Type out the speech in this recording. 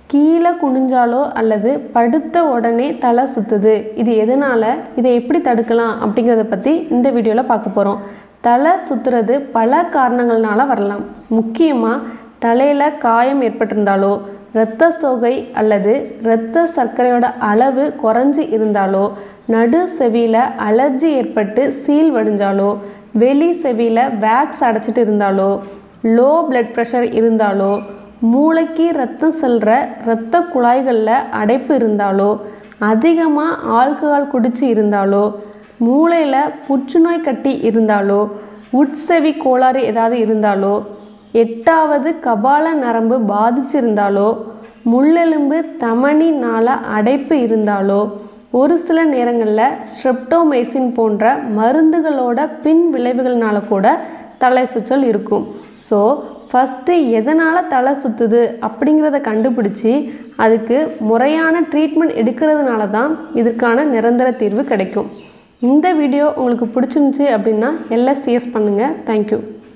கீழே குனிஞ்சாலோ அல்லது படுத்த உடனே தலை சுற்றுது இது எதனால் இதை எப்படி தடுக்கலாம் அப்படிங்கிறத பற்றி இந்த வீடியோவில் பார்க்க போகிறோம் தலை சுற்றுறது பல காரணங்கள்னால வரலாம் முக்கியமாக தலையில் காயம் ஏற்பட்டிருந்தாலோ இரத்த சோகை அல்லது இரத்த சர்க்கரையோட அளவு குறைஞ்சி இருந்தாலோ நடு செவியில் அலர்ஜி ஏற்பட்டு சீல் வடிஞ்சாலோ வெளி செவியில் வேக்ஸ் அடைச்சிட்டு இருந்தாலோ லோ பிளட் ப்ரெஷர் இருந்தாலோ மூளைக்கு ரத்தம் செல்கிற இரத்த குழாய்களில் அடைப்பு இருந்தாலோ அதிகமாக ஆல்கஹால் குடிச்சு இருந்தாலோ மூளையில் புற்றுநோய் கட்டி இருந்தாலோ உட்செவி கோளாறு ஏதாவது இருந்தாலோ எட்டாவது கபால நரம்பு பாதிச்சிருந்தாலோ முள்ளெலும்பு தமனி நாள அடைப்பு இருந்தாலோ ஒரு சில நேரங்களில் ஸ்ட்ரெப்டோமைசின் போன்ற மருந்துகளோட பின் விளைவுகள்னால கூட தலை சுற்றல் இருக்கும் ஸோ ஃபஸ்ட்டு எதனால் தலை சுற்றுது அப்படிங்கிறத கண்டுபிடிச்சி அதுக்கு முறையான ட்ரீட்மெண்ட் எடுக்கிறதுனால தான் இதற்கான நிரந்தர தீர்வு கிடைக்கும் இந்த வீடியோ உங்களுக்கு பிடிச்சிருந்துச்சி அப்படின்னா எல்எஸ்சிஎஸ் பண்ணுங்கள் தேங்க்யூ